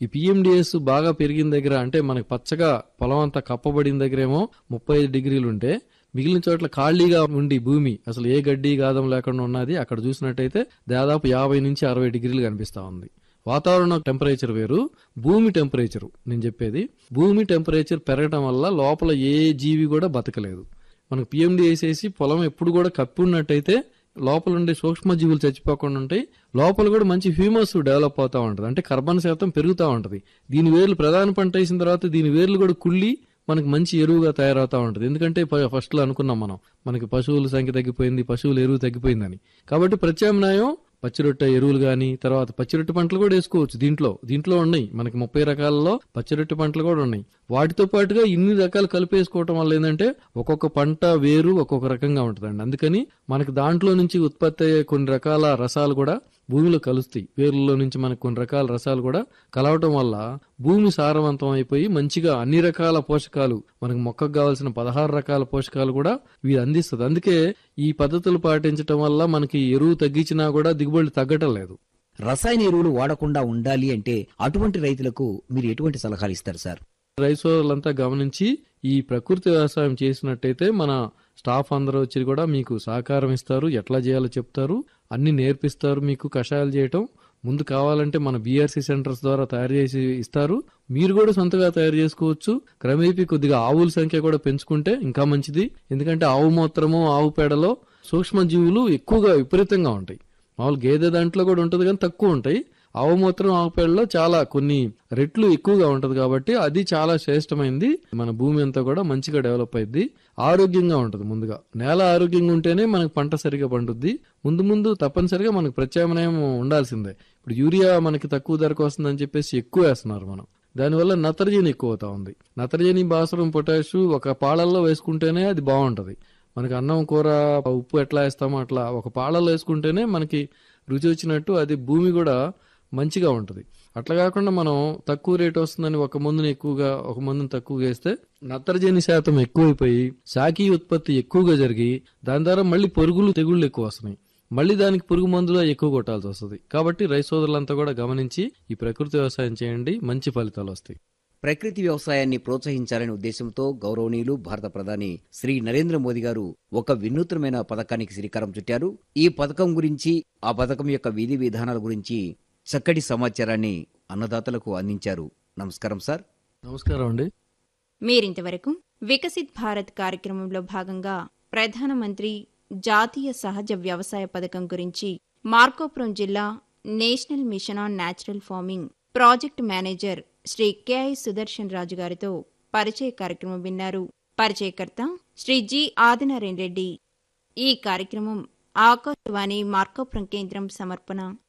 ఈ పిఎండిఎస్ బాగా పెరిగిన దగ్గర అంటే మనకి పచ్చగా పొలం అంతా కప్పబడిన దగ్గరేమో ముప్పై ఐదు డిగ్రీలు ఉంటే మిగిలిన చోట్ల ఖాళీగా ఉండి భూమి అసలు ఏ గడ్డి గాదం లేకుండా ఉన్నది అక్కడ చూసినట్టయితే దాదాపు యాభై నుంచి అరవై డిగ్రీలు కనిపిస్తా ఉంది వాతావరణ టెంపరేచర్ వేరు భూమి టెంపరేచర్ నేను చెప్పేది భూమి టెంపరేచర్ పెరగడం వల్ల లోపల ఏ జీవి కూడా బతకలేదు మనకు పిఎండి వేసేసి పొలం ఎప్పుడు కూడా కప్పి ఉన్నట్టయితే లోపల ఉండే సూక్ష్మజీవులు చచ్చిపోకుండా ఉంటాయి లోపల కూడా మంచి హ్యూమస్ డెవలప్ అవుతా ఉంటది అంటే కర్బన శాతం పెరుగుతూ ఉంటది దీని వేర్లు ప్రధాన పంట వేసిన తర్వాత దీని వేర్లు కూడా కుళ్ళి మనకి మంచి ఎరువుగా తయారవుతా ఉంటుంది ఎందుకంటే ఫస్ట్ లో అనుకున్నాం మనం మనకి పశువుల సంఖ్య తగ్గిపోయింది పశువుల ఎరువు తగ్గిపోయిందని కాబట్టి ప్రత్యామ్నాయం పచ్చిరొట్ట ఎరువులు గాని తర్వాత పచ్చిరొట్ట పంటలు కూడా వేసుకోవచ్చు దీంట్లో దీంట్లో ఉన్నాయి మనకి ముప్పై రకాలలో పచ్చిరొట్ట పంటలు కూడా ఉన్నాయి వాటితో పాటుగా ఇన్ని రకాలు కలిపేసుకోవటం వల్ల ఏంటంటే ఒక్కొక్క పంట వేరు ఒక్కొక్క రకంగా ఉంటుందండి అందుకని మనకి దాంట్లో నుంచి ఉత్పత్తి అయ్యే కొన్ని రకాల రసాలు కూడా భూమిలో కలుస్తాయి వేర్లలో నుంచి మనకు కొన్ని రకాల రసాలు కూడా కలవటం వల్ల భూమి సారవంతం అయిపోయి మంచిగా అన్ని రకాల పోషకాలు మనకు మొక్కకు కావాల్సిన పదహారు రకాల పోషకాలు కూడా వీరు అందిస్తుంది అందుకే ఈ పద్ధతులు పాటించడం వల్ల మనకి ఎరువు తగ్గించినా కూడా దిగుబడి తగ్గటం లేదు రసాయన ఎరువులు వాడకుండా ఉండాలి అంటే అటువంటి రైతులకు మీరు ఎటువంటి సలహాలు ఇస్తారు సార్ రైతులంతా గమనించి ఈ ప్రకృతి వ్యవసాయం చేసినట్టయితే మన స్టాఫ్ అందరూ వచ్చి కూడా మీకు సహకారం ఇస్తారు ఎట్లా చేయాలో చెప్తారు అన్ని నేర్పిస్తారు మీకు కషాయాలు చేయటం ముందు కావాలంటే మన బీఆర్సీ సెంటర్స్ ద్వారా తయారు చేసి ఇస్తారు మీరు కూడా సొంతగా తయారు చేసుకోవచ్చు క్రమేపీ కొద్దిగా ఆవుల సంఖ్య కూడా పెంచుకుంటే ఇంకా మంచిది ఎందుకంటే ఆవు మూత్రము ఆవు పేడలో సూక్ష్మజీవులు ఎక్కువగా విపరీతంగా ఉంటాయి మామూలు గేదె దాంట్లో కూడా ఉంటుంది కానీ తక్కువ ఉంటాయి ఆవు మూత్రం ఆవు పేడలో చాలా కొన్ని రెట్లు ఎక్కువగా ఉంటది కాబట్టి అది చాలా శ్రేష్టమైంది మన భూమి అంతా కూడా మంచిగా డెవలప్ అయింది ఆరోగ్యంగా ఉంటది ముందుగా నేల ఆరోగ్యంగా ఉంటేనే మనకు పంట సరిగా పండుద్ది ముందు ముందు తప్పనిసరిగా మనకు ప్రత్యామ్నాయం ఉండాల్సిందే ఇప్పుడు యూరియా మనకి తక్కువ ధరకు వస్తుందని చెప్పేసి ఎక్కువ వేస్తున్నారు మనం దానివల్ల నత్రజని ఎక్కువ అవుతా ఉంది నత్రజని భాస్వరం పొటాషు ఒక పాలల్లో వేసుకుంటేనే అది బాగుంటది మనకి అన్నం కూర ఉప్పు ఎట్లా వేస్తామో అట్లా ఒక పాలల్లో వేసుకుంటేనే మనకి రుచి వచ్చినట్టు అది భూమి కూడా మంచిగా ఉంటుంది అట్లా కాకుండా మనం తక్కువ రేట్ వస్తుందని ఒక మందుని ఎక్కువగా ఒక మందుని తక్కువగా వేస్తే నత్రజని శాతం ఎక్కువైపోయి శాఖీ ఉత్పత్తి ఎక్కువగా జరిగి దాని ద్వారా మళ్ళీ పొరుగులు తెగుళ్ళు ఎక్కువ వస్తున్నాయి మళ్ళీ దానికి పురుగు మందులు ఎక్కువ కొట్టాల్సి వస్తుంది కాబట్టి రైతు సోదరులంతా కూడా గమనించి ఈ ప్రకృతి వ్యవసాయం చేయండి మంచి ఫలితాలు వస్తాయి ప్రకృతి వ్యవసాయాన్ని ప్రోత్సహించాలనే ఉద్దేశంతో గౌరవనీయులు భారత ప్రధాని శ్రీ నరేంద్ర మోదీ గారు ఒక వినూత్నమైన పథకానికి శ్రీకారం చుట్టారు ఈ పథకం గురించి ఆ పథకం యొక్క విధి విధానాల గురించి చక్కటి సమాచారాన్ని అన్నదాతలకు అందించారు నమస్కారం సార్ నమస్కారం అండి మీరింతవరకు వికసిత్ భారత్ కార్యక్రమంలో భాగంగా ప్రధానమంత్రి జాతీయ సహజ వ్యవసాయ పథకం గురించి మార్కోపురం జిల్లా national mission on natural farming project manager Shri K I Sudarshan Raju గారితో పరిచయ కార్యక్రమం విన్నారు పరిచయకర్త శ్రీ జి ఆదినారాయణ రెడ్డి ఈ కార్యక్రమం ఆకాశవాణి మార్కోపురం కేంద్రం సమర్పణ